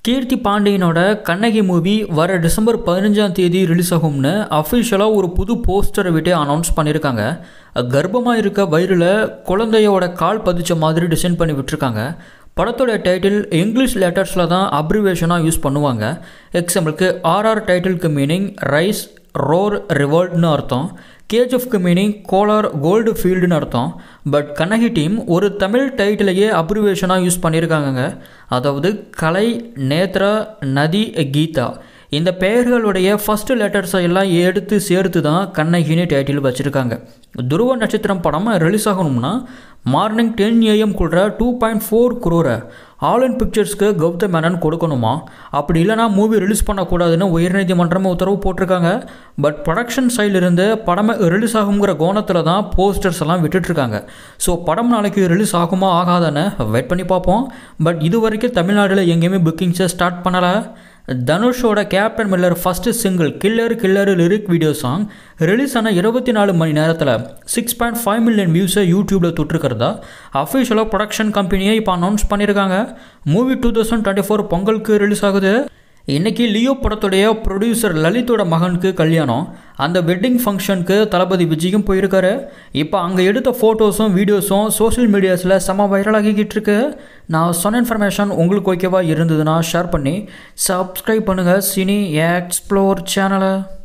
கீர்த்தி பாண்டியனோட கண்ணகி மூவி வர டிசம்பர் பதினஞ்சாம் தேதி ரிலீஸ் ஆகும்னு அஃபிஷியலாக ஒரு புது போஸ்டரை விட்டு அனௌன்ஸ் பண்ணியிருக்காங்க கர்ப்பமாக இருக்க வயிறில் குழந்தையோட கால் பதிச்ச மாதிரி டிசைன் பண்ணி விட்டுருக்காங்க படத்தோட டைட்டில் இங்கிலீஷ் லெட்டர்ஸில் தான் அப்ரிவேஷனாக யூஸ் பண்ணுவாங்க எக்ஸாம்பிளுக்கு ஆர்ஆர் டைட்டிலுக்கு மீனிங் ரைஸ் ரோர் ரிவர்ட்னு அர்த்தம் கேஜிஎஃப்க்கு மீனிங் கோலார் கோல்டு ஃபீல்டுன்னு அர்த்தம் பட் கண்ணகி டீம் ஒரு தமிழ் டைட்டிலையே அப்ரிவேஷனாக யூஸ் பண்ணியிருக்காங்கங்க அதாவது கலை நேத்ரா நதி கீதா இந்த பெயர்களுடைய ஃபஸ்ட்டு லெட்டர்ஸை எல்லாம் எடுத்து சேர்த்து தான் கண்ணகின்னு டைட்டில் வச்சுருக்காங்க துருவ நட்சத்திரம் படம் ரிலீஸ் ஆகணும்னா மார்னிங் டென் ஏஎம் கூட டூ பாயிண்ட் ஃபோர் குரோரை ஆல் இன் பிக்சர்ஸ்க்கு கௌதம் மேனன் கொடுக்கணுமா அப்படி இல்லைனா மூவி ரிலீஸ் பண்ணக்கூடாதுன்னு உயர்நீதிமன்றம் உத்தரவு போட்டிருக்காங்க பட் ப்ரொடக்ஷன் சைட்லேருந்து படமே ரிலீஸ் ஆகுங்கிற கோணத்தில் தான் போஸ்டர்ஸ் எல்லாம் விட்டுட்ருக்காங்க ஸோ படம் நாளைக்கு ரிலீஸ் ஆகுமா ஆகாதான்னு வெயிட் பண்ணி பார்ப்போம் பட் இது வரைக்கும் தமிழ்நாட்டில் எங்கேயுமே புக்கிங்ஸை ஸ்டார்ட் பண்ணலை தனுஷோட captain miller first single killer killer lyric video song release ஆன இருபத்தி நாலு மணி நேரத்தில் சிக்ஸ் பாயிண்ட் ஃபைவ் மில்லியன் வியூஸை யூடியூப்பில் தொட்டிருக்கிறதா அஃபிஷியலாக ப்ரொடக்ஷன் கம்பெனியை இப்போ அனௌன்ஸ் பண்ணியிருக்காங்க movie two thousand twenty four பொங்கலுக்கு ரிலீஸ் ஆகுது இன்றைக்கி லியோ படத்துடைய ப்ரொடியூசர் லலித்தோட மகனுக்கு கல்யாணம் அந்த வெட்டிங் ஃபங்க்ஷனுக்கு தளபதி விஜயும் போயிருக்காரு இப்போ அங்கே எடுத்த ஃபோட்டோஸும் வீடியோஸும் சோஷியல் மீடியாஸில் செம்ம வைரலாகிக்கிட்டு இருக்கு நான் சொன்ன இன்ஃபர்மேஷன் உங்களுக்கு ஓகேவா இருந்ததுன்னா ஷேர் பண்ணி சப்ஸ்கிரைப் பண்ணுங்கள் சினி எக்ஸ்ப்ளோர் சேனலை